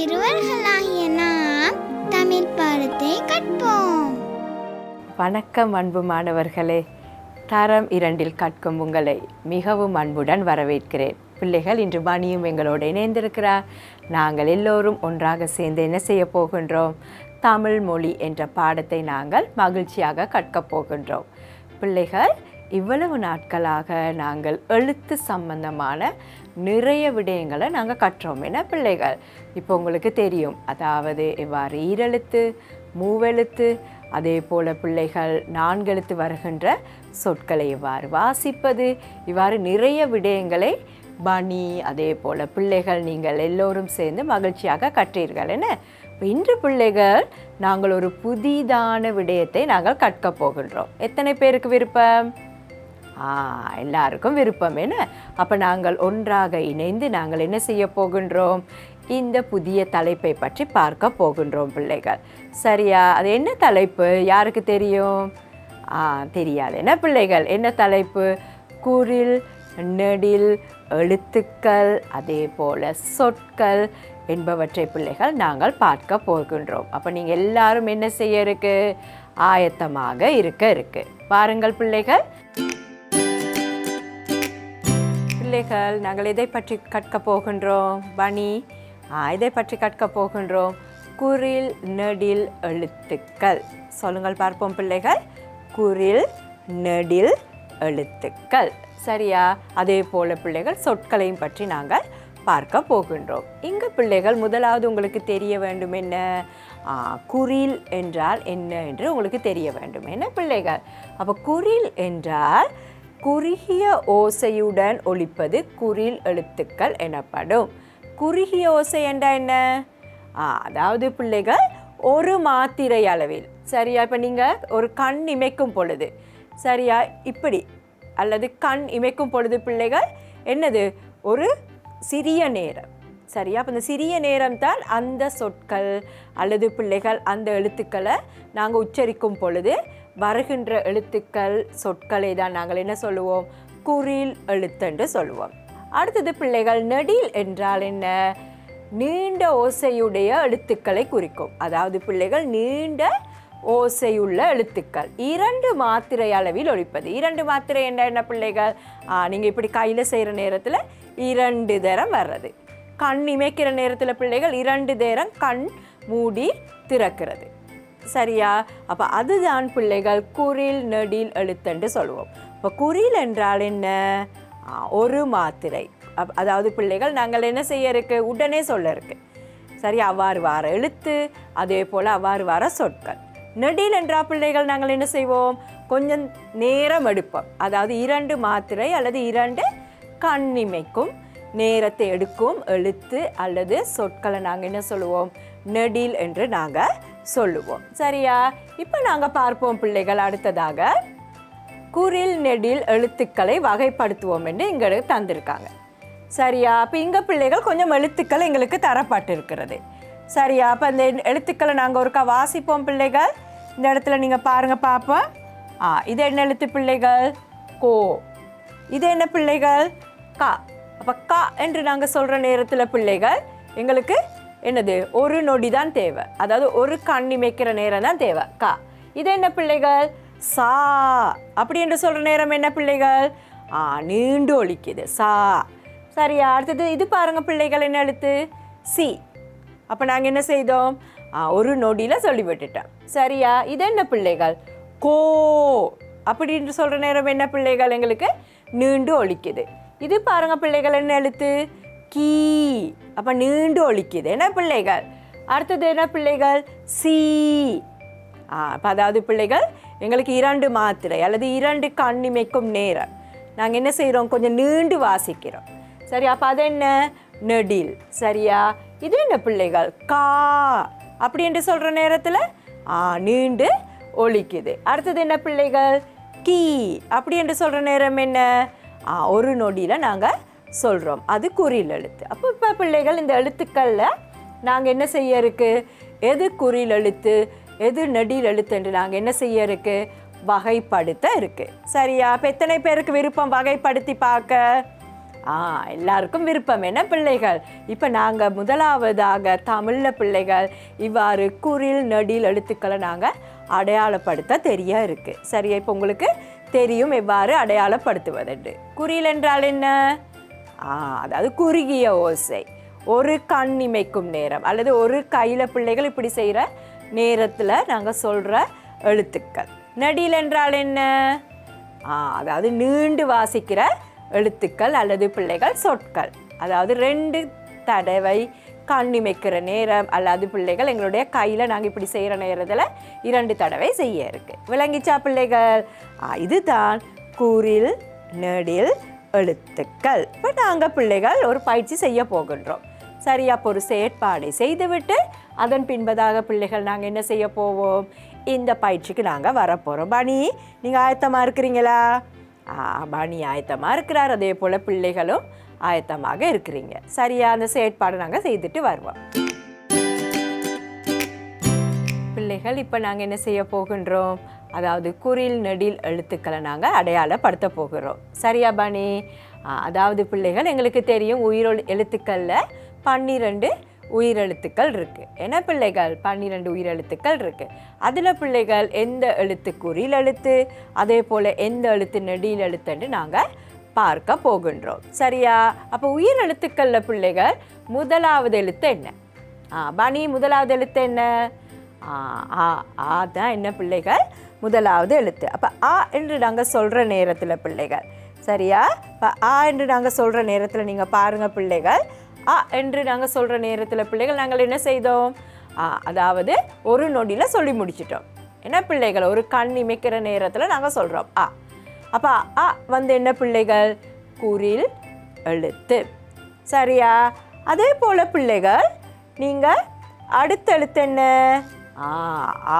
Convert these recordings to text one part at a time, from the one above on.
சிறுவர்களாகிய நாம் தமிழ் பாடத்தை கற்போம் வணக்கம் அன்பு மாணவர்களே தரம் இரண்டில் கற்கும் உங்களை மிகவும் அன்புடன் வரவேற்கிறேன் பிள்ளைகள் இன்று மணியும் எங்களோடு இணைந்திருக்கிறார் நாங்கள் எல்லோரும் ஒன்றாக சேர்ந்து என்ன செய்ய போகின்றோம் தமிழ் மொழி என்ற பாடத்தை நாங்கள் மகிழ்ச்சியாக கற்கப் போகின்றோம் பிள்ளைகள் இவ்வளவு நாட்களாக நாங்கள் எழுத்து சம்பந்தமான நிறைய விடயங்களை நாங்கள் கற்றோம் என்ன பிள்ளைகள் இப்போ உங்களுக்கு தெரியும் அதாவது இவ்வாறு ஈரெழுத்து மூவெழுத்து அதே போல பிள்ளைகள் நான்கெழுத்து வருகின்ற சொற்களை இவ்வாறு வாசிப்பது இவ்வாறு நிறைய விடயங்களை பனி அதே போல பிள்ளைகள் நீங்கள் எல்லோரும் சேர்ந்து மகிழ்ச்சியாக கற்றீர்கள் என்ன இப்ப இன்று பிள்ளைகள் நாங்கள் ஒரு புதிதான விடயத்தை நாங்கள் கற்கப் போகின்றோம் எத்தனை பேருக்கு விருப்பம் ஆ எல்லாருக்கும் விருப்பம் என்ன அப்போ நாங்கள் ஒன்றாக இணைந்து நாங்கள் என்ன செய்ய போகின்றோம் இந்த புதிய தலைப்பை பற்றி பார்க்க போகின்றோம் பிள்ளைகள் சரியா அது என்ன தலைப்பு யாருக்கு தெரியும் ஆ தெரியாது என்ன பிள்ளைகள் என்ன தலைப்பு குரில் நெடில் எழுத்துக்கள் அதே போல சொற்கள் என்பவற்றை பிள்ளைகள் நாங்கள் பார்க்க போகின்றோம் அப்போ நீங்கள் எல்லாரும் என்ன செய்ய இருக்கு ஆயத்தமாக இருக்க இருக்கு பாருங்கள் பிள்ளைகள் பிள்ளைகள் நாங்கள் எதை பற்றி கற்க போகின்றோம் பனி ஆ, இதை பற்றி கற்க போகின்றோம் குரில் நெடில் எழுத்துக்கள் சொல்லுங்கள் பார்ப்போம் பிள்ளைகள் குரில் நெடில் எழுத்துக்கள் சரியா அதே போல பிள்ளைகள் சொற்களையும் பற்றி நாங்கள் பார்க்க போகின்றோம் இங்கு பிள்ளைகள் முதலாவது உங்களுக்கு தெரிய வேண்டும் என்ன ஆ, குறில் என்றால் என்ன என்று உங்களுக்கு தெரிய வேண்டும் என்ன பிள்ளைகள் அப்போ குறில் என்றால் குறுகிய ஓசையுடன் ஒலிப்பது குறில் எழுத்துக்கள் எனப்படும் குறுகிய ஓசை என்றால் என்ன ஆ, அதாவது பிள்ளைகள் ஒரு மாத்திரை அளவில் சரியா இப்போ நீங்கள் ஒரு கண் இமைக்கும் பொழுது சரியா இப்படி அல்லது கண் இமைக்கும் பொழுது பிள்ளைகள் என்னது ஒரு சிறிய நேரம் சரியா அப்போ இந்த சிறிய நேரம் தான் அந்த சொற்கள் அல்லது பிள்ளைகள் அந்த எழுத்துக்களை நாங்கள் உச்சரிக்கும் பொழுது வருகின்ற எழுத்துக்கள் சொற்களை தான் நாங்கள் என்ன சொல்லுவோம் குறில் எழுத்தென்று சொல்லுவோம் அடுத்தது பிள்ளைகள் நெடில் என்றால் என்ன நீண்ட ஓசையுடைய எழுத்துக்களை குறிக்கும் அதாவது பிள்ளைகள் நீண்ட ஓசையுள்ள எழுத்துக்கள் இரண்டு மாத்திரை அளவில் ஒழிப்பது இரண்டு மாத்திரை என்ன என்ன பிள்ளைகள் நீங்கள் இப்படி கையில் செய்கிற நேரத்தில் இரண்டு தரம் வர்றது கண் இமைக்கிற நேரத்தில் பிள்ளைகள் இரண்டு நேரம் கண் மூடி திறக்கிறது சரியா அப்போ அதுதான் பிள்ளைகள் குறில் நெடில் எழுத்தென்று சொல்லுவோம் இப்போ குறில் என்றால் என்ன ஆ, ஒரு மாத்திரை அப்- அதாவது பிள்ளைகள் நாங்கள் என்ன செய்ய இருக்கு உடனே சொல்ல இருக்கு சரி அவ்வாறு வார எழுத்து அதே போல் அவ்வாறு வார சொற்கள் நெடில் என்றா பிள்ளைகள் நாங்கள் என்ன செய்வோம் கொஞ்சம் நேரம் எடுப்போம் அதாவது இரண்டு மாத்திரை அல்லது இரண்டு கண்ணிமைக்கும் நேரத்தை எடுக்கும் எழுத்து அல்லது சொற்களை நாங்கள் என்ன சொல்லுவோம் நெடில் என்று நாங்கள் சொல்லுவோம் சரியா இப்போ நாங்கள் பார்ப்போம் பிள்ளைகள் அடுத்ததாக குரில் நெடில் எழுத்துக்களை வகைப்படுத்துவோம் என்று இங்கே தந்திருக்காங்க சரியா அப்போ இங்கே பிள்ளைகள் கொஞ்சம் எழுத்துக்கள் எங்களுக்கு தரப்பட்டிருக்கிறது சரியா அப்போ அந்த எழுத்துக்களை நாங்கள் ஒருக்கா வாசிப்போம் பிள்ளைகள் இந்த இடத்துல நீங்கள் பாருங்கள் பார்ப்போம் ஆ இது என்ன எழுத்து பிள்ளைகள் கோ இது என்ன பிள்ளைகள் கா அப்போ கா என்று நாங்கள் சொல்கிற நேரத்தில் பிள்ளைகள் எங்களுக்கு என்னது ஒரு நொடி தான் தேவை அதாவது ஒரு கண் இமைக்கிற நேரம் தான் தேவை கா இது என்ன பிள்ளைகள் சா அப்படி என்று சொல்கிற நேரம் என்ன பிள்ளைகள் ஆ நீண்டு ஒலிக்குது சா சரியா அடுத்தது இது பாருங்க பிள்ளைகள் என்ன எழுத்து சி அப்போ நாங்கள் என்ன செய்தோம் ஆ, ஒரு நொடியில் சொல்லி விட்டுட்டோம் சரியா இது என்ன பிள்ளைகள் கோ அப்படின்னு சொல்கிற நேரம் என்ன பிள்ளைகள் எங்களுக்கு நீண்டு ஒலிக்குது இது பாருங்க பிள்ளைகள் என்ன எழுத்து கீ அப்போ நீண்டு ஒலிக்குது என்ன பிள்ளைகள் அடுத்தது என்ன பிள்ளைகள் சி ஆ அப்போ அதாவது பிள்ளைகள் எங்களுக்கு இரண்டு மாத்திரை அல்லது இரண்டு கண் இமைக்கும் நேரம் நாங்கள் என்ன செய்கிறோம் கொஞ்சம் நீண்டு வாசிக்கிறோம் சரி அப்போ அது என்ன நெடில் சரியா இது என்ன பிள்ளைகள் கா அப்படி என்று சொல்கிற நேரத்தில் ஆ நீண்டு ஒலிக்குது அடுத்தது என்ன பிள்ளைகள் கீ அப்படி என்று சொல்கிற நேரம் என்ன ஆ ஒரு நொடியில் நாங்கள் சொல்கிறோம் அது குறில் எழுத்து அப்போ இப்போ பிள்ளைகள் இந்த எழுத்துக்களில் நாங்கள் என்ன செய்ய இருக்கு எது குறில் எழுத்து எது நெடில் எழுத்து என்று நாங்கள் என்ன செய்ய இருக்கு வகைப்படுத்த இருக்கு சரியா அப்போ எத்தனை பேருக்கு விருப்பம் வகைப்படுத்தி பார்க்க ஆ எல்லாருக்கும் விருப்பம் என்ன பிள்ளைகள் இப்போ நாங்கள் முதலாவதாக தமிழில் பிள்ளைகள் இவ்வாறு குரில் நெடில் எழுத்துக்களை நாங்கள் அடையாளப்படுத்த தெரிய இருக்குது சரியா இப்போ உங்களுக்கு தெரியும் எவ்வாறு அடையாளப்படுத்துவதுண்டு குறில் என்றால் என்ன ஆ அதாவது குறுகிய ஓசை ஒரு கண் இமைக்கும் நேரம் அல்லது ஒரு கையில் பிள்ளைகள் இப்படி செய்கிற நேரத்தில் நாங்கள் சொல்கிற எழுத்துக்கள் நடில் என்றால் என்ன ஆ அதாவது நீண்டு வாசிக்கிற எழுத்துக்கள் அல்லது பிள்ளைகள் சொற்கள் அதாவது ரெண்டு தடவை கண் இமைக்கிற நேரம் அல்லது பிள்ளைகள் எங்களுடைய கையில் நாங்கள் இப்படி செய்கிற நேரத்தில் இரண்டு தடவை செய்ய இருக்கு விளங்கிச்சா பிள்ளைகள் ஆ, இதுதான் கூறில் நெடில் எழுத்துக்கள் இப்போ நாங்கள் பிள்ளைகள் ஒரு பயிற்சி செய்ய போகின்றோம் சரி அப்போ ஒரு செயற்பாடை செய்துவிட்டு அதன் பின்பதாக பிள்ளைகள் நாங்கள் என்ன செய்ய போவோம் இந்த பயிற்சிக்கு நாங்கள் வரப்போகிறோம் பனி நீங்கள் ஆயத்தமாக இருக்கிறீங்களா ஆ, பனி ஆயத்தமாக இருக்கிறார் அதே போல் பிள்ளைகளும் ஆயத்தமாக இருக்கிறீங்க சரியா அந்த செயற்பாடை நாங்கள் செய்துட்டு வருவோம் பிள்ளைகள் இப்போ நாங்கள் என்ன செய்ய போகின்றோம் அதாவது குறில் நெடில் எழுத்துக்களை நாங்கள் அடையாளப்படுத்த போகிறோம் சரியா பாணி ஆ, அதாவது பிள்ளைகள் எங்களுக்கு தெரியும் உயிரொழு எழுத்துக்களில் பன்னிரெண்டு உயிரெழுத்துக்கள் இருக்குது என்ன பிள்ளைகள் பன்னிரெண்டு உயிரெழுத்துக்கள் இருக்குது அதில் பிள்ளைகள் எந்த எழுத்து குறில் எழுத்து அதே போல் எந்த எழுத்து நெடில் எழுத்துன்னு நாங்கள் பார்க்க போகின்றோம் சரியா அப்போ உயிர் எழுத்துக்களில் பிள்ளைகள் முதலாவது எழுத்து என்ன ஆ பனி முதலாவது எழுத்து என்ன ஆ ஆ ஆ தான் என்ன பிள்ளைகள் முதலாவது எழுத்து அப்போ ஆ என்று நாங்கள் சொல்கிற நேரத்தில் பிள்ளைகள் சரியா இப்போ ஆ என்று நாங்கள் சொல்கிற நேரத்தில் நீங்கள் பாருங்கள் பிள்ளைகள் ஆ என்று நாங்கள் சொல்கிற நேரத்தில் பிள்ளைகள் நாங்கள் என்ன செய்தோம் ஆ அதாவது ஒரு நொடியில் சொல்லி முடிச்சிட்டோம் என்ன பிள்ளைகள் ஒரு கண் இமைக்கிற நேரத்தில் நாங்கள் சொல்கிறோம் ஆ அப்போ அ வந்து என்ன பிள்ளைகள் குறில் எழுத்து சரியா அதே போல் பிள்ளைகள் நீங்கள் அடுத்த எழுத்து என்ன ஆ ஆ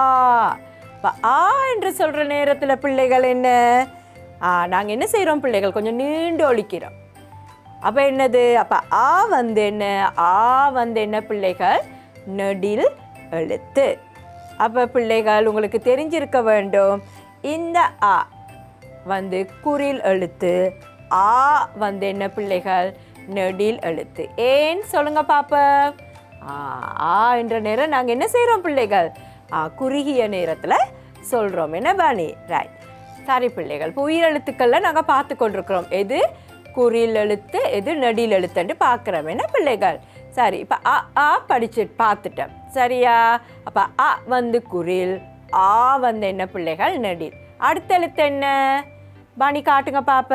இப்போ ஆ என்று சொல்கிற நேரத்தில் பிள்ளைகள் என்ன ஆ நாங்கள் என்ன செய்கிறோம் பிள்ளைகள் கொஞ்சம் நீண்டு ஒழிக்கிறோம் அப்போ என்னது அப்போ ஆ வந்து என்ன ஆ வந்து என்ன பிள்ளைகள் நெடில் எழுத்து அப்போ பிள்ளைகள் உங்களுக்கு தெரிஞ்சிருக்க வேண்டும் இந்த ஆ வந்து குறில் எழுத்து ஆ வந்து என்ன பிள்ளைகள் நெடில் எழுத்து ஏன் சொல்லுங்க பாப்ப ஆ ஆ என்ற நேரம் நாங்கள் என்ன செய்கிறோம் பிள்ளைகள் ஆ குறுகிய நேரத்தில் சொல்கிறோம் என்ன பாணி ரைட் சரி பிள்ளைகள் இப்போ உயிரெழுத்துக்களில் நாங்கள் பார்த்து கொண்டிருக்கிறோம் எது குறில் எழுத்து எது நெடில் எழுத்துன்னு பார்க்குறோம் என்ன பிள்ளைகள் சரி இப்போ அ ஆ படிச்சு பார்த்துட்டோம் சரியா அப்போ அ வந்து குறில் ஆ வந்து என்ன பிள்ளைகள் நெடில் அடுத்த எழுத்து என்ன பனி காட்டுங்க பாப்ப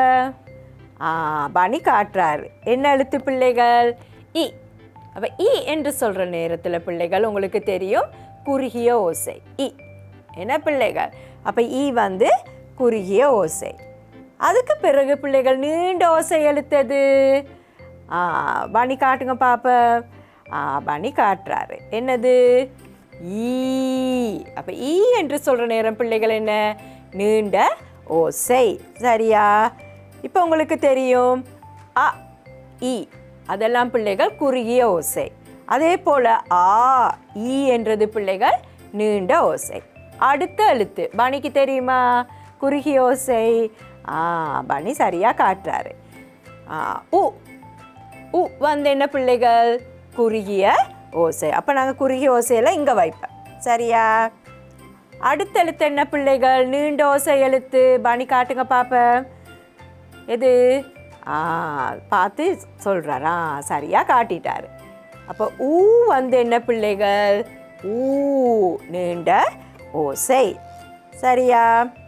ஆ பனி காட்டுறாரு என்ன எழுத்து பிள்ளைகள் இ அப்போ இ என்று சொல்கிற நேரத்தில் பிள்ளைகள் உங்களுக்கு தெரியும் குறுகிய ஓசை இ என்ன பிள்ளைகள் அப்போ இ வந்து குறுகிய ஓசை அதுக்கு பிறகு பிள்ளைகள் நீண்ட ஓசை எழுத்தது ஆ பனி காட்டுங்க பாப்ப ஆ பனி காட்டுறாரு என்னது ஈ அப்போ ஈ என்று சொல்கிற நேரம் பிள்ளைகள் என்ன நீண்ட ஓசை சரியா இப்போ உங்களுக்கு தெரியும் அ இ அதெல்லாம் பிள்ளைகள் குறுகிய ஓசை அதே போல் ஆ ஈ என்றது பிள்ளைகள் நீண்ட ஓசை அடுத்த எழுத்து பனிக்கு தெரியுமா குறுகிய ஓசை ஆ பனி சரியாக காட்டுறாரு ஆ உ உ வந்து என்ன பிள்ளைகள் குறுகிய ஓசை அப்போ நாங்கள் குறுகிய ஓசையில் இங்கே வைப்பேன் சரியா அடுத்த எழுத்து என்ன பிள்ளைகள் நீண்ட ஓசை எழுத்து பனி காட்டுங்க பாப்பேன் எது ஆ பார்த்து சொல்கிறாரா சரியாக காட்டிட்டாரு அப்போ ஊ வந்து என்ன பிள்ளைகள் ஊ நீண்ட ஓசை சரியா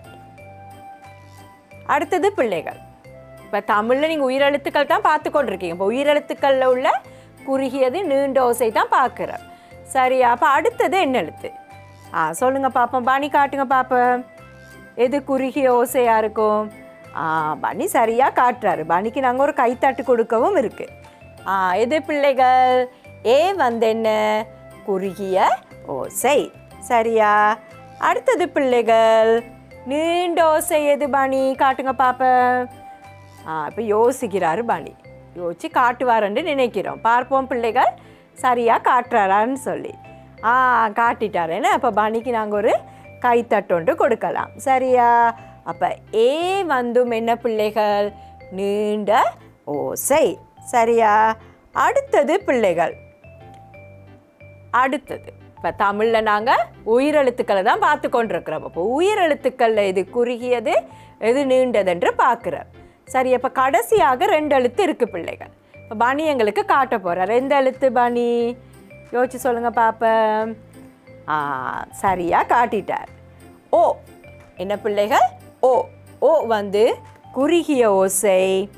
அடுத்தது பிள்ளைகள் இப்போ தமிழில் நீங்கள் உயிரெழுத்துக்கள் தான் பார்த்து கொண்டிருக்கீங்க இப்போ உயிரெழுத்துக்களில் உள்ள குறுகியது நீண்ட ஓசை தான் பார்க்குறேன் சரியா அப்போ அடுத்தது என்ன எழுத்து ஆ சொல்லுங்க பார்ப்போம் பனி காட்டுங்க பார்ப்போம் எது குறுகிய ஓசையாக இருக்கும் ஆ பனி சரியாக காட்டுறாரு பனிக்கு நாங்கள் ஒரு கைத்தட்டு கொடுக்கவும் இருக்கு ஆ எது பிள்ளைகள் ஏ வந்து என்ன குறுகிய ஓசை சரியா அடுத்தது பிள்ளைகள் நீண்ட ஓசை எது பனி காட்டுங்க பார்ப்போம் ஆ இப்போ யோசிக்கிறாரு பனி யோசிச்சு காட்டுவாருன்னு நினைக்கிறோம் பார்ப்போம் பிள்ளைகள் சரியாக காட்டுறாரான்னு சொல்லி ஆ காட்டிட்டாரு என்ன அப்போ பனிக்கு நாங்கள் ஒரு கைத்தட்டொன்று கொடுக்கலாம் சரியா அப்போ ஏ வந்தும் என்ன பிள்ளைகள் நீண்ட ஓசை சரியா அடுத்தது பிள்ளைகள் அடுத்தது இப்போ தமிழில் நாங்கள் உயிரெழுத்துக்களை தான் பார்த்து கொண்டிருக்கிறோம் அப்போ உயிரெழுத்துக்களில் இது குறுகியது எது நீண்டதென்று பார்க்குறோம் சரி அப்போ கடைசியாக ரெண்டு எழுத்து இருக்குது பிள்ளைகள் இப்போ பனி எங்களுக்கு காட்ட போகிறார் எந்த எழுத்து பனி யோசிச்சு சொல்லுங்கள் பாப்பேன் ஆ சரியாக காட்டிட்டார் ஓ என்ன பிள்ளைகள் ஓ ஓ வந்து குறுகிய ஓசை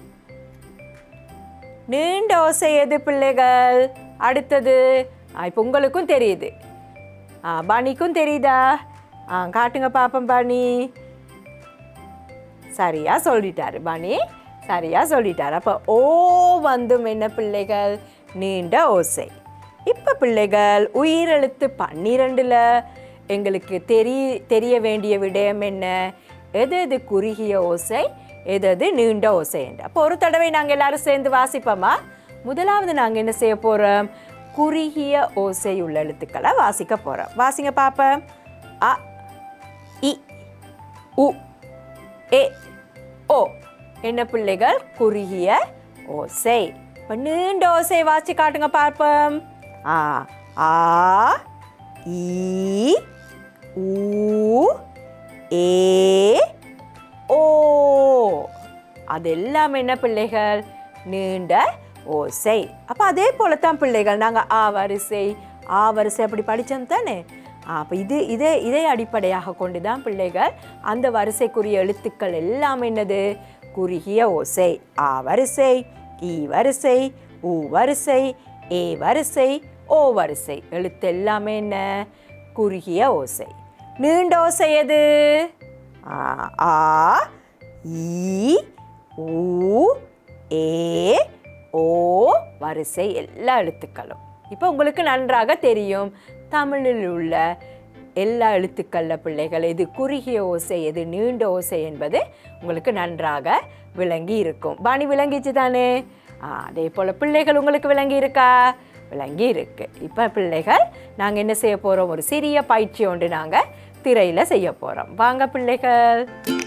நீண்ட ஓசை எது பிள்ளைகள் அடுத்தது இப்போ உங்களுக்கும் தெரியுது ஆ பாணிக்கும் தெரியுதா ஆ காட்டுங்க பாப்போம் பாணி சரியா சொல்லிட்டாரு பாணி சரியா சொல்லிட்டாரு அப்போ ஓ வந்தும் என்ன பிள்ளைகள் நீண்ட ஓசை இப்போ பிள்ளைகள் உயிரெழுத்து பன்னிரெண்டில் எங்களுக்கு தெரிய தெரிய வேண்டிய விடயம் என்ன எது எது குறுகிய ஓசை எது எது நீண்ட ஓசை என்று அப்போ ஒரு தடவை நாங்கள் எல்லாரும் சேர்ந்து வாசிப்போமா முதலாவது நாங்கள் என்ன செய்ய போகிறோம் குறுகிய ஓசை உள்ள எழுத்துக்களை வாசிக்க போகிறோம் வாசிங்க பாப்போம் அ இ உ ஏ ஓ என்ன பிள்ளைகள் குறுகிய ஓசை இப்போ நீண்ட ஓசை வாசி காட்டுங்க பார்ப்போம் ஆ ஆ ஈ ஊ ஏ ஓ அதெல்லாம் என்ன பிள்ளைகள் நீண்ட ஓசை அப்போ அதே போல தான் பிள்ளைகள் நாங்கள் ஆ வரிசை ஆ வரிசை அப்படி படித்தோம் தானே அப்போ இது இதே இதை அடிப்படையாக கொண்டு தான் பிள்ளைகள் அந்த வரிசைக்குரிய எழுத்துக்கள் எல்லாம் என்னது குறுகிய ஓசை ஆ வரிசை ஈ வரிசை ஊ வரிசை ஏ வரிசை ஓ வரிசை எழுத்து எல்லாமே என்ன குறுகிய ஓசை நீண்ட ஓசை எது ஆ, ஆ ஈ ஊ ஏ ஓ வரிசை எல்லா எழுத்துக்களும் இப்போ உங்களுக்கு நன்றாக தெரியும் தமிழில் உள்ள எல்லா எழுத்துக்களில் பிள்ளைகள் எது குறுகிய ஓசை எது நீண்ட ஓசை என்பது உங்களுக்கு நன்றாக விளங்கி இருக்கும் பாணி விளங்கிச்சு தானே ஆ, அதே போல் பிள்ளைகள் உங்களுக்கு விளங்கி இருக்கா விளங்கி இருக்கு இப்போ பிள்ளைகள் நாங்கள் என்ன செய்ய போகிறோம் ஒரு சிறிய பயிற்சி ஒன்று நாங்கள் திரையில் செய்ய போகிறோம் வாங்க பிள்ளைகள்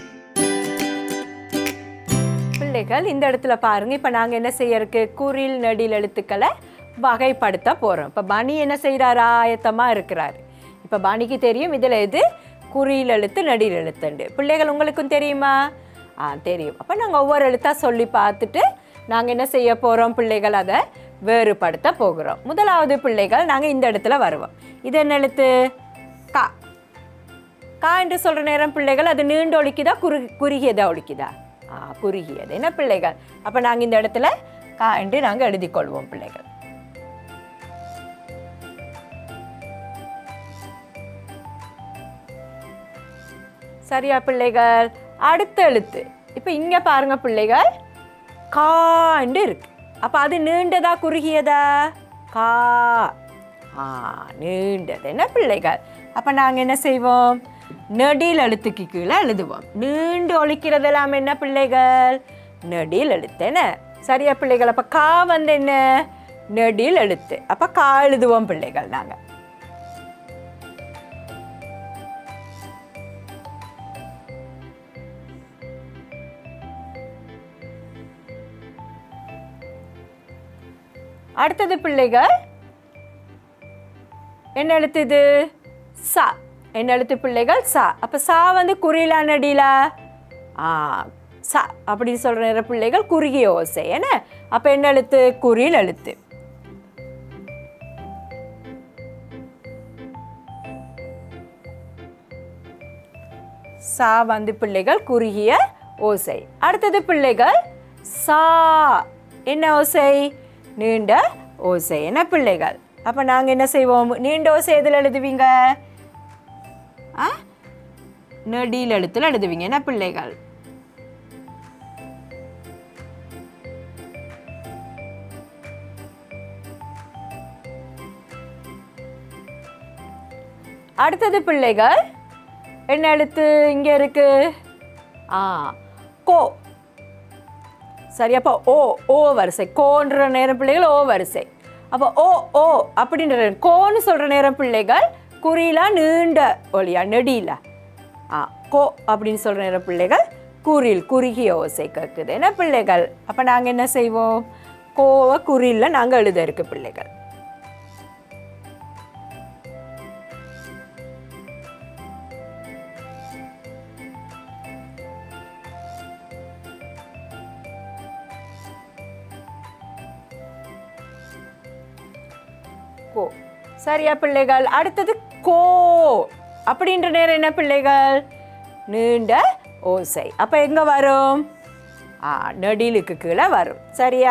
பிள்ளைகள் இந்த இடத்துல பாருங்க இப்போ நாங்கள் என்ன செய்யறதுக்கு குறில் நெடில் எழுத்துக்களை வகைப்படுத்த போகிறோம் இப்போ பனி என்ன செய்கிறாரு ஆயத்தமாக இருக்கிறார் இப்போ பனிக்கு தெரியும் இதில் எது குறில் எழுத்து நெடில் எழுத்துண்டு பிள்ளைகள் உங்களுக்கும் தெரியுமா ஆ தெரியும் அப்போ நாங்கள் ஒவ்வொரு எழுத்தாக சொல்லி பார்த்துட்டு நாங்கள் என்ன செய்ய போகிறோம் பிள்ளைகள் அதை வேறுபடுத்த போகிறோம் முதலாவது பிள்ளைகள் நாங்கள் இந்த இடத்துல வருவோம் இது என்ன எழுத்து கா கா என்று சொல்கிற நேரம் பிள்ளைகள் அது நீண்டு ஒழிக்குதா குறு குறுகியதா ஒழிக்குதா ஆ குறுகியது என்ன பிள்ளைகள் அப்போ நாங்கள் இந்த இடத்துல கா என்று நாங்கள் எழுதி கொள்வோம் பிள்ளைகள் சரியா பிள்ளைகள் அடுத்த எழுத்து இப்போ இங்கே பாருங்க பிள்ளைகள் காண்டு இருக்கு அப்போ அது நீண்டதா குறுகியதா கா ஆ நீண்டது என்ன பிள்ளைகள் அப்போ நாங்கள் என்ன செய்வோம் நெடில் எழுத்துக்கு கீழே எழுதுவோம் நீண்டு ஒழிக்கிறது எல்லாம் என்ன பிள்ளைகள் நெடில் எழுத்து என்ன சரியா பிள்ளைகள் அப்போ கா வந்து என்ன நெடில் எழுத்து அப்போ கா எழுதுவோம் பிள்ளைகள் நாங்கள் அடுத்தது பிள்ளைகள் என்ன எழுத்து இது சா என்ன எழுத்து பிள்ளைகள் சா அப்போ சா வந்து குறிலா நடிலா ஆ சா அப்படின்னு சொல்கிற நேர பிள்ளைகள் குறுகிய ஓசை என்ன அப்போ என்ன எழுத்து குறில் எழுத்து சா வந்து பிள்ளைகள் குறுகிய ஓசை அடுத்தது பிள்ளைகள் சா என்ன ஓசை நீண்ட ஓசை என்ன பிள்ளைகள் அப்போ நாங்கள் என்ன செய்வோம் நீண்ட ஓசை எதில் எழுதுவீங்க ஆ நெடியில் எழுத்துல எழுதுவீங்க என்ன பிள்ளைகள் அடுத்தது பிள்ளைகள் என்ன எழுத்து இங்கே இருக்கு ஆ கோ சரி அப்போ ஓ ஓ வரிசை கோன்ற நேரம் பிள்ளைகள் ஓ வரிசை அப்போ ஓ ஓ அப்படின்ற நேரம், கோன்னு சொல்கிற நேரம் பிள்ளைகள் குறிலா நீண்ட ஒளியா நெடியில ஆ கோ அப்படின்னு சொல்கிற நேரம் பிள்ளைகள் குரில் குறுகிய ஓசை கேட்குது என்ன பிள்ளைகள் அப்போ நாங்கள் என்ன செய்வோம் கோவ குறில்ல நாங்கள் எழுத இருக்கு பிள்ளைகள் கோ சரியா பிள்ளைகள் அடுத்தது கோ அப்படின்ற நேரம் என்ன பிள்ளைகள் நீண்ட ஓசை அப்ப எங்க வரும் ஆ நெடிலுக்கு கீழே வரும் சரியா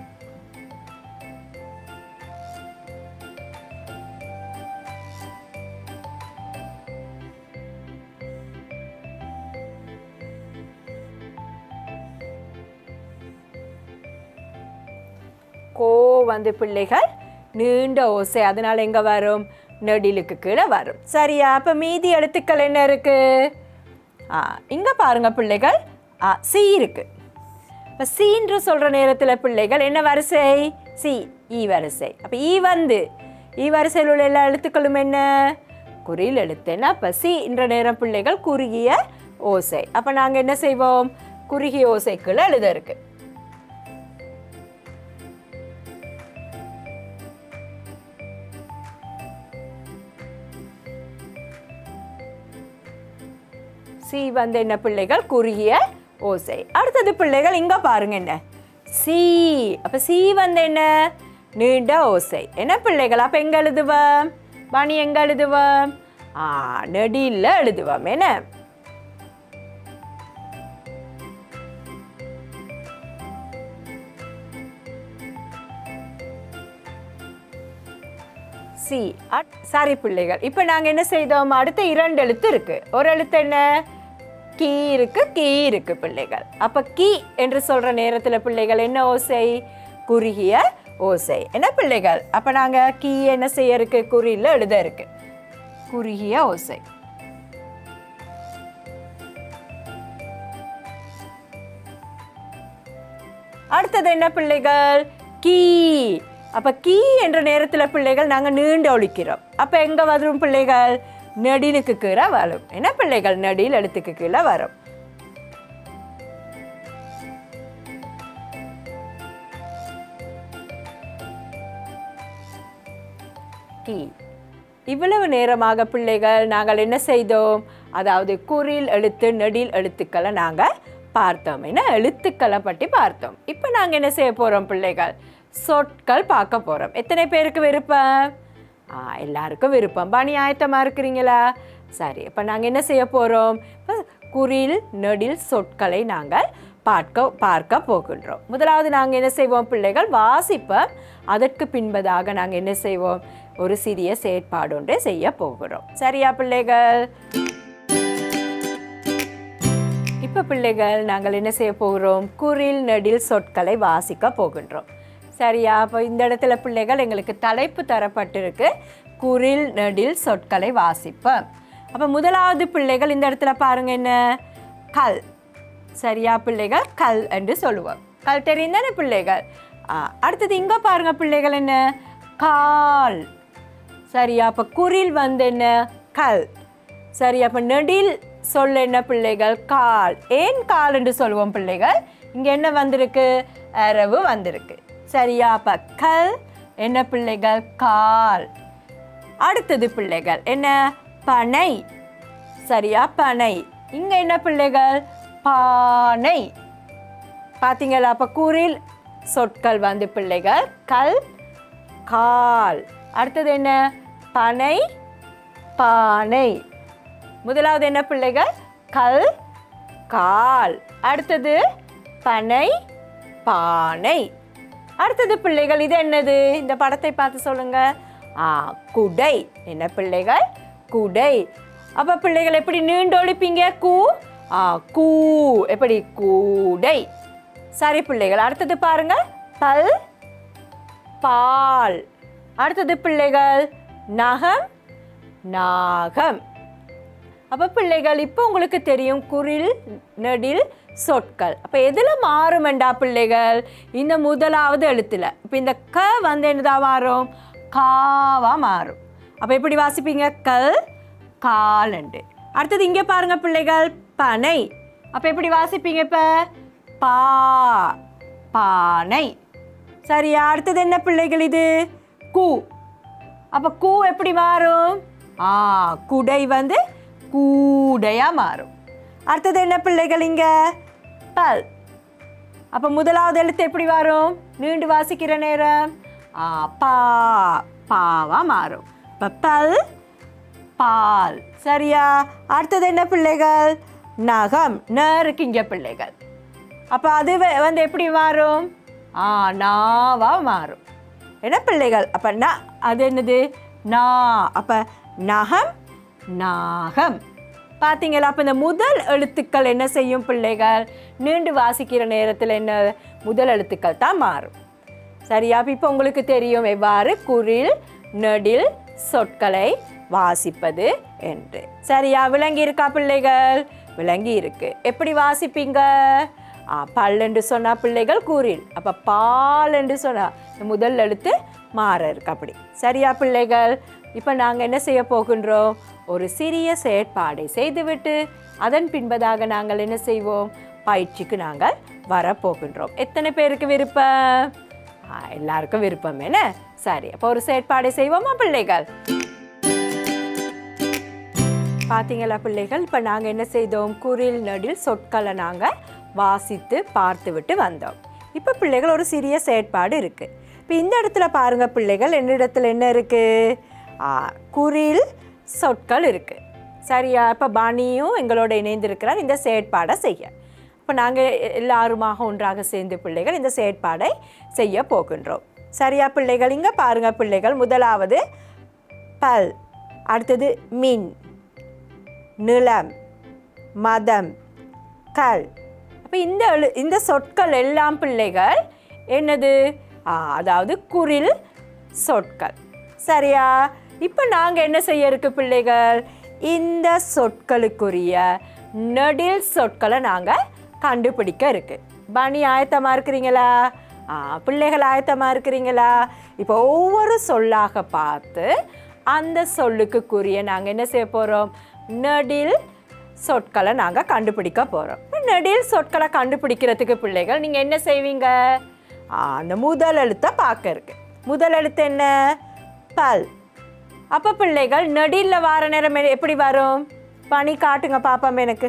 கோ வந்து பிள்ளைகள் நீண்ட ஓசை அதனால எங்க வரும் நெடிலுக்கு கீழே வரும் சரியா அப்ப மீதி எழுத்துக்கள் என்ன இருக்கு ஆ இங்க பாருங்க பிள்ளைகள் ஆ சி இருக்கு இப்போ சீன்று சொல்ற நேரத்துல பிள்ளைகள் என்ன வரிசை சி ஈ வரிசை அப்ப ஈ வந்து ஈ வரிசையில் உள்ள எல்லா எழுத்துக்களும் என்ன குறியில் எழுத்து என்ன அப்போ சி என்ற நேரம் பிள்ளைகள் குறுகிய ஓசை அப்ப நாங்க என்ன செய்வோம் குறுகிய ஓசைக்குள்ள எழுத இருக்கு சி வந்து என்ன பிள்ளைகள் குறுகிய ஓசை அடுத்தது பிள்ளைகள் இங்க பாருங்க என்ன சி அப்ப சி வந்து என்ன நீண்ட ஓசை என்ன பிள்ளைகள் அப்ப எங்க எழுதுவோம் பாணி எங்க எழுதுவோம் ஆ நெடியில் எழுதுவோம் என்ன சி சாரி பிள்ளைகள் இப்போ நாங்கள் என்ன செய்தோம் அடுத்த இரண்டு எழுத்து இருக்கு ஒரு எழுத்து என்ன கீ இருக்கு கீ இருக்கு பிள்ளைகள் அப்போ கீ என்று சொல்ற நேரத்தில் பிள்ளைகள் என்ன ஓசை குறுகிய ஓசை என்ன பிள்ளைகள் அப்போ நாங்கள் கீ என்ன செய்ய இருக்கு குறியில் எழுத இருக்கு குறுகிய ஓசை அடுத்தது என்ன பிள்ளைகள் கீ அப்ப கீ என்ற நேரத்துல பிள்ளைகள் நாங்க நீண்டு ஒழிக்கிறோம் அப்ப எங்க வரும் பிள்ளைகள் நெடிலுக்கு கீழே வரும் என்ன பிள்ளைகள் நெடில் எழுத்துக்கு கீழே வரும் கீ இவ்வளவு நேரமாக பிள்ளைகள் நாங்கள் என்ன செய்தோம் அதாவது குறில் எழுத்து நெடில் எழுத்துக்களை நாங்கள் பார்த்தோம் என்ன எழுத்துக்களை பற்றி பார்த்தோம் இப்போ நாங்கள் என்ன செய்ய போகிறோம் பிள்ளைகள் சொற்கள் பார்க்க போகிறோம் எத்தனை பேருக்கு விருப்பம் ஆ எல்லாருக்கும் விருப்பம் பாணி ஆயத்தமாக இருக்கிறீங்களா சரி இப்போ நாங்கள் என்ன செய்ய போகிறோம் இப்போ குறில் நெடில் சொற்களை நாங்கள் பார்க்க பார்க்க போகின்றோம் முதலாவது நாங்கள் என்ன செய்வோம் பிள்ளைகள் வாசிப்போம் அதற்கு பின்பதாக நாங்கள் என்ன செய்வோம் ஒரு சிறிய செயற்பாடு ஒன்றை செய்ய போகிறோம் சரியா பிள்ளைகள் இப்போ பிள்ளைகள் நாங்கள் என்ன செய்ய போகிறோம் குறில் நெடில் சொற்களை வாசிக்க போகின்றோம் சரியா அப்போ இந்த இடத்துல பிள்ளைகள் எங்களுக்கு தலைப்பு தரப்பட்டிருக்கு குறில் நெடில் சொற்களை வாசிப்போம் அப்போ முதலாவது பிள்ளைகள் இந்த இடத்துல பாருங்க என்ன கல் சரியா பிள்ளைகள் கல் என்று சொல்லுவோம் கல் தெரியும் தானே பிள்ளைகள் ஆ, அடுத்தது இங்கே பாருங்க பிள்ளைகள் என்ன கால் சரியா அப்போ குறில் வந்து என்ன கல் சரி அப்போ நெடில் சொல்ல என்ன பிள்ளைகள் கால் ஏன் கால் என்று சொல்லுவோம் பிள்ளைகள் இங்கே என்ன வந்திருக்கு அரவு வந்திருக்கு சரியா அப்போ கல் என்ன பிள்ளைகள் கால் அடுத்தது பிள்ளைகள் என்ன பனை சரியா பனை இங்க என்ன பிள்ளைகள் பானை பாத்தீங்களா அப்ப கூறில் சொற்கள் வந்து பிள்ளைகள் கல் கால் அடுத்தது என்ன பனை பானை முதலாவது என்ன பிள்ளைகள் கல் கால் அடுத்தது பனை பானை அடுத்தது பிள்ளைகள் இது என்னது இந்த படத்தை பார்த்து சொல்லுங்க ஆ குடை என்ன பிள்ளைகள் குடை அப்ப பிள்ளைகள் எப்படி நீண்டொழிப்பீங்க கூ ஆ கூ எப்படி கூடை சரி பிள்ளைகள் அடுத்தது பாருங்க பல் பால் அடுத்தது பிள்ளைகள் நகம் நாகம் அப்போ பிள்ளைகள் இப்போ உங்களுக்கு தெரியும் குரில் நெடில் சொற்கள் அப்போ எதில் மாறுமெண்டா பிள்ளைகள் இந்த முதலாவது எழுத்துல இப்போ இந்த க வந்து என்னதா மாறும் காவா மாறும் அப்போ எப்படி வாசிப்பீங்க கல் காலண்டு அடுத்தது இங்கே பாருங்க பிள்ளைகள் பனை அப்போ எப்படி வாசிப்பீங்க இப்போ பா பானை சரியா அடுத்தது என்ன பிள்ளைகள் இது கூ அப்போ கூ எப்படி மாறும் ஆ குடை வந்து கூடையா மாறும் அடுத்தது என்ன பிள்ளைகள் இங்க பல் அப்போ முதலாவது எழுத்து எப்படி வரும் நீண்டு வாசிக்கிற நேரம் ஆ பா பாவா மாறும் இப்போ பல் பால் சரியா அடுத்தது என்ன பிள்ளைகள் நகம் நறுக்கிஞ்ச பிள்ளைகள் அப்போ அது வ- வந்து எப்படி மாறும் ஆ நாவா மாறும் என்ன பிள்ளைகள் அப்போ ந அது என்னது நா அப்போ நகம் நாகம் பார்த்தீங்களா அப்போ இந்த முதல் எழுத்துக்கள் என்ன செய்யும் பிள்ளைகள் நீண்டு வாசிக்கிற நேரத்தில் என்ன முதல் எழுத்துக்கள் தான் மாறும் சரியா அப்ப இப்போ உங்களுக்கு தெரியும் எவ்வாறு குரில் நெடில் சொற்களை வாசிப்பது என்று சரியா விளங்கி இருக்கா பிள்ளைகள் விளங்கி இருக்கு எப்படி வாசிப்பீங்க ஆ, பல் என்று சொன்னா பிள்ளைகள் கூறில் அப்ப பால் என்று சொன்னா இந்த முதல் எழுத்து மாற இருக்கு அப்படி சரியா பிள்ளைகள் இப்போ நாங்கள் என்ன செய்ய போகின்றோம் ஒரு சிறிய செயற்பாடை செய்துவிட்டு அதன் பின்பதாக நாங்கள் என்ன செய்வோம் பயிற்சிக்கு நாங்கள் வரப்போகின்றோம் எத்தனை பேருக்கு விருப்பம் ஆ, எல்லாருக்கும் விருப்பம் என்ன சரி அப்போ ஒரு செயற்பாடை செய்வோமா பிள்ளைகள் பார்த்தீங்களா பிள்ளைகள் இப்போ நாங்கள் என்ன செய்தோம் குரில் நடில் சொற்களை நாங்கள் வாசித்து பார்த்து விட்டு வந்தோம் இப்போ பிள்ளைகள் ஒரு சிறிய செயற்பாடு இருக்குது இப்போ இந்த இடத்துல பாருங்க பிள்ளைகள் என்னிடத்துல என்ன இருக்குது குரில் சொற்கள் இருக்குது சரியா இப்போ பாணியும் எங்களோட இணைந்திருக்கிறார் இந்த செயற்பாடை செய்ய இப்போ நாங்கள் எல்லாருமாக ஒன்றாக சேர்ந்து பிள்ளைகள் இந்த செயற்பாடை செய்ய போகின்றோம் சரியா பிள்ளைகள் இங்கே பாருங்க பிள்ளைகள் முதலாவது பல் அடுத்தது மின் நிலம் மதம் கல் அப்போ இந்த எழு- இந்த சொற்கள் எல்லாம் பிள்ளைகள் என்னது ஆ, அதாவது குரில் சொற்கள் சரியா இப்போ நாங்கள் என்ன செய்ய இருக்கு பிள்ளைகள் இந்த சொற்களுக்குரிய நெடில் சொற்களை நாங்கள் கண்டுபிடிக்க இருக்கு பணி ஆயத்தமாக இருக்கிறீங்களா ஆ, பிள்ளைகள் ஆயத்தமாக இருக்கிறீங்களா இப்போ ஒவ்வொரு சொல்லாக பார்த்து அந்த சொல்லுக்குரிய நாங்கள் என்ன செய்ய போகிறோம் நெடில் சொற்களை நாங்கள் கண்டுபிடிக்க போகிறோம் நெடில் சொற்களை கண்டுபிடிக்கிறதுக்கு பிள்ளைகள் நீங்கள் என்ன செய்வீங்க ஆ, அந்த முதல் எழுத்தை பார்க்க இருக்கு முதல் எழுத்து என்ன பல் அப்போ பிள்ளைகள் நெடிலில் வார நேரம் எ- எப்படி வரும் பனி காட்டுங்க பாப்போம் எனக்கு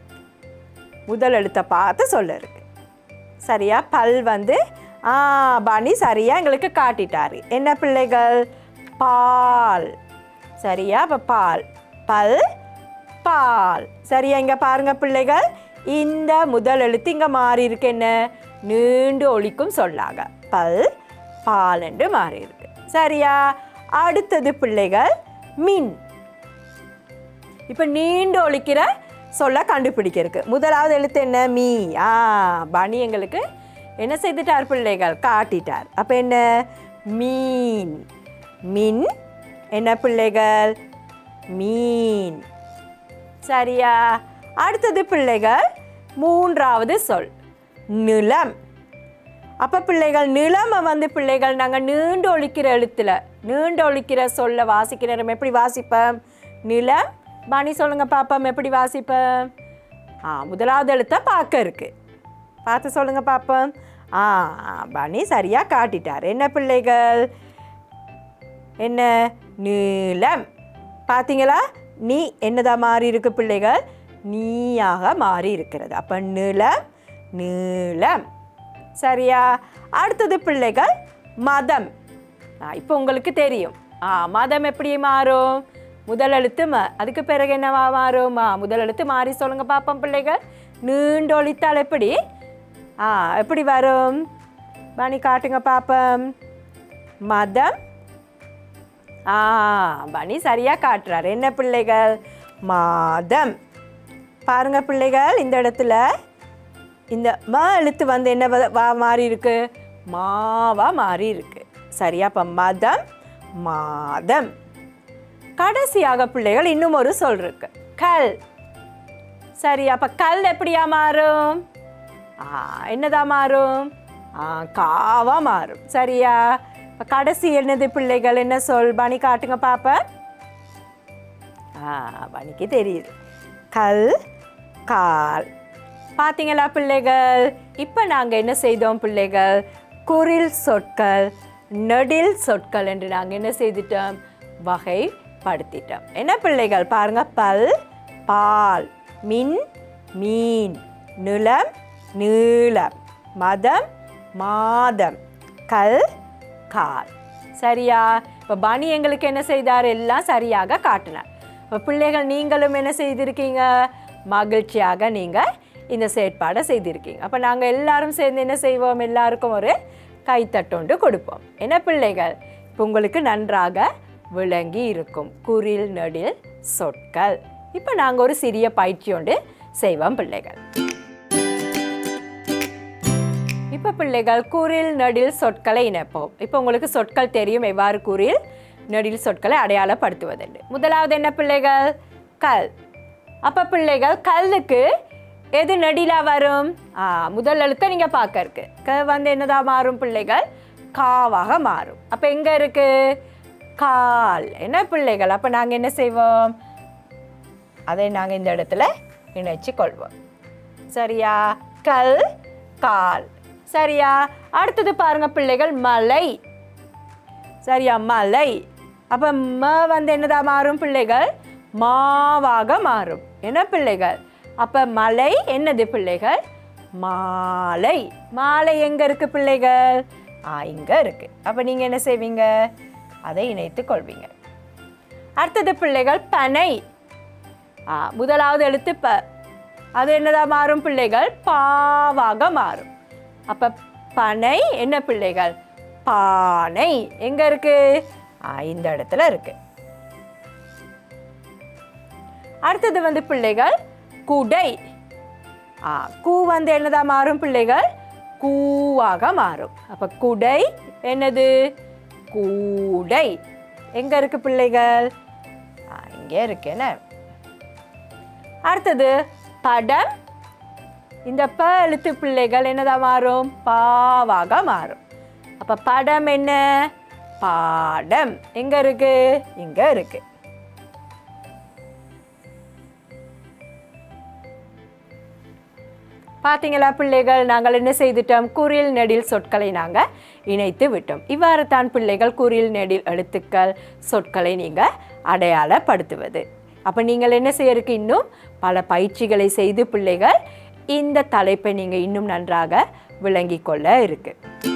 முதல் எழுத்தை பார்த்து சொல்ல இருக்கு சரியா பல் வந்து ஆ பனி சரியா எங்களுக்கு காட்டிட்டாரு என்ன பிள்ளைகள் பால் சரியா அப்போ பால் பல் பால் சரியா இங்க பாருங்க பிள்ளைகள் இந்த முதல் எழுத்து இங்க மாறி இருக்கு என்ன நீண்டு ஒலிக்கும் சொல்லாக பல் பால் என்று மாறி இருக்கு சரியா அடுத்தது பிள்ளைகள் மின் இப்போ நீண்டு ஒலிக்கிற சொல்ல கண்டுபிடிக்க இருக்கு முதலாவது எழுத்து என்ன மீ ஆ பனி எங்களுக்கு என்ன செய்துட்டார் பிள்ளைகள் காட்டிட்டார் அப்போ என்ன மீன் மின் என்ன பிள்ளைகள் மீன் சரியா அடுத்தது பிள்ளைகள் மூன்றாவது சொல் நிலம் அப்போ பிள்ளைகள் நிலமை வந்து பிள்ளைகள் நாங்கள் நீண்டு ஒழிக்கிற எழுத்துல நீண்டு ஒழிக்கிற சொல்ல வாசிக்கிற நேரம் எப்படி வாசிப்போம் நிலம் பாணி சொல்லுங்க பாப்போம் எப்படி வாசிப்போம் ஆ முதலாவது எழுத்தை பார்க்க இருக்கு பார்த்து சொல்லுங்க பாப்போம் ஆ பாணி சரியாக காட்டிட்டார் என்ன பிள்ளைகள் என்ன நீலம் பார்த்தீங்களா நீ என்னதா மாறி இருக்கு பிள்ளைகள் நீயாக மாறி இருக்கிறது அப்போ நிலம் நீளம் சரியா அடுத்தது பிள்ளைகள் மதம் ஆ, இப்போ உங்களுக்கு தெரியும் ஆ மதம் எப்படி மாறும் முதல் எழுத்து ம அதுக்கு பிறகு என்னவா மாறும் ஆ முதல் எழுத்து மாறி சொல்லுங்க பாப்போம் பிள்ளைகள் நீண்டொழித்தால் எப்படி ஆ எப்படி வரும் பாணி காட்டுங்க பாப்போம் மதம் ஆ பனி சரியா காட்டுறாரு என்ன பிள்ளைகள் மாதம் பாருங்க பிள்ளைகள் இந்த இடத்துல இந்த ம எழுத்து வந்து என்ன வ- வா மாறி இருக்கு மாவா மாறி இருக்கு சரியா அப்ப மதம் மாதம் கடைசியாக பிள்ளைகள் இன்னும் ஒரு சொல் இருக்கு கல் சரி அப்ப கல் எப்படியா மாறும் ஆ, என்னதா மாறும் ஆ, காவா மாறும் சரியா இப்ப கடைசி என்னது பிள்ளைகள் என்ன சொல் பனி காட்டுங்க பாப்ப ஆ பனிக்கு தெரியுது கல் கால் பார்த்தீங்களா பிள்ளைகள் இப்போ நாங்கள் என்ன செய்தோம் பிள்ளைகள் குரில் சொற்கள் நெடில் சொற்கள் என்று நாங்கள் என்ன செய்துட்டோம் வகைப்படுத்திட்டோம் என்ன பிள்ளைகள் பாருங்க பல் பால் மின் மீன் நிலம் நீளம் மதம் மாதம் கல் கால் சரியா இப்போ பனி எங்களுக்கு என்ன செய்தார் எல்லாம் சரியாக காட்டினார் இப்போ பிள்ளைகள் நீங்களும் என்ன செய்திருக்கீங்க மகிழ்ச்சியாக நீங்கள் இந்த செயற்பாடை செய்திருக்கீங்க அப்போ நாங்கள் எல்லாரும் சேர்ந்து என்ன செய்வோம் எல்லாருக்கும் ஒரு கைத்தட்டொண்டு கொடுப்போம் என்ன பிள்ளைகள் இப்போ உங்களுக்கு நன்றாக விளங்கி இருக்கும் குரில் நெடில் சொற்கள் இப்போ நாங்கள் ஒரு சிறிய பயிற்சி ஒன்று செய்வோம் பிள்ளைகள் இப்போ பிள்ளைகள் குரில் நெடில் சொற்களை இணைப்போம் இப்போ உங்களுக்கு சொற்கள் தெரியும் எவ்வாறு குரில் நெடில் சொற்களை அடையாளப்படுத்துவதென்று முதலாவது என்ன பிள்ளைகள் கல் அப்போ பிள்ளைகள் கல்லுக்கு எது நெடிலா வரும் ஆ முதல் எழுத்தை நீங்கள் பார்க்க இருக்கு க வந்து என்னதான் மாறும் பிள்ளைகள் காவாக மாறும் அப்போ எங்கே இருக்கு கால் என்ன பிள்ளைகள் அப்போ நாங்கள் என்ன செய்வோம் அதை நாங்கள் இந்த இடத்துல இணைச்சு கொள்வோம் சரியா கல் கால் சரியா அடுத்தது பாருங்க பிள்ளைகள் மலை சரியா மலை அப்போ ம வந்து என்னதா மாறும் பிள்ளைகள் மாவாக மாறும் என்ன பிள்ளைகள் அப்போ மலை என்னது பிள்ளைகள் மாலை மாலை எங்கே இருக்கு பிள்ளைகள் ஆ இங்கே இருக்கு அப்போ நீங்கள் என்ன செய்வீங்க அதை இணைத்து கொள்வீங்க அடுத்தது பிள்ளைகள் பனை ஆ முதலாவது எழுத்து ப அது என்னதா மாறும் பிள்ளைகள் பாவாக மாறும் அப்போ பனை என்ன பிள்ளைகள் பானை எங்க இருக்கு ஆ, இந்த இடத்துல இருக்கு அடுத்தது வந்து பிள்ளைகள் குடை ஆ கூ வந்து என்னதா மாறும் பிள்ளைகள் கூவாக மாறும் அப்போ குடை என்னது கூடை எங்க இருக்கு பிள்ளைகள் ஆ, இங்கே இருக்கு என்ன அடுத்தது படம் இந்த ப எழுத்து பிள்ளைகள் என்னதா மாறும் பாவாக மாறும் அப்ப படம் என்ன பாடம் எங்க இருக்கு இங்க இருக்கு பார்த்தீங்களா பிள்ளைகள் நாங்கள் என்ன செய்துட்டோம் குரில் நெடில் சொற்களை நாங்கள் இணைத்து விட்டோம் இவ்வாறு தான் பிள்ளைகள் குரில் நெடில் எழுத்துக்கள் சொற்களை நீங்கள் அடையாளப்படுத்துவது அப்போ நீங்கள் என்ன செய்யறதுக்கு இன்னும் பல பயிற்சிகளை செய்து பிள்ளைகள் இந்த தலைப்பை நீங்கள் இன்னும் நன்றாக விளங்கிக் கொள்ள இருக்கு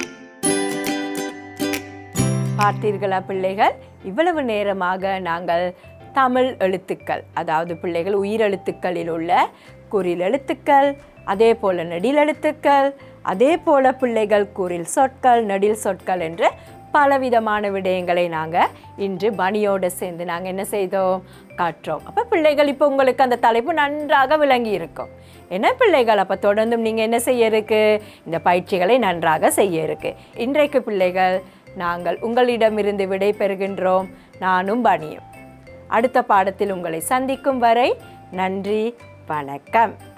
பார்த்தீர்களா பிள்ளைகள் இவ்வளவு நேரமாக நாங்கள் தமிழ் எழுத்துக்கள் அதாவது பிள்ளைகள் உயிரெழுத்துக்களில் உள்ள குறில் எழுத்துக்கள் அதே போல நெடில் எழுத்துக்கள் அதே போல பிள்ளைகள் குறில் சொற்கள் நெடில் சொற்கள் என்று பலவிதமான விடயங்களை நாங்கள் இன்று பணியோடு சேர்ந்து நாங்கள் என்ன செய்தோம் கற்றோம் அப்போ பிள்ளைகள் இப்போ உங்களுக்கு அந்த தலைப்பு நன்றாக விளங்கி இருக்கும் என்ன பிள்ளைகள் அப்போ தொடர்ந்தும் நீங்கள் என்ன செய்ய இருக்கு இந்த பயிற்சிகளை நன்றாக செய்ய இருக்கு இன்றைக்கு பிள்ளைகள் நாங்கள் உங்களிடமிருந்து விடை பெறுகின்றோம் நானும் பணியும் அடுத்த பாடத்தில் உங்களை சந்திக்கும் வரை நன்றி வணக்கம்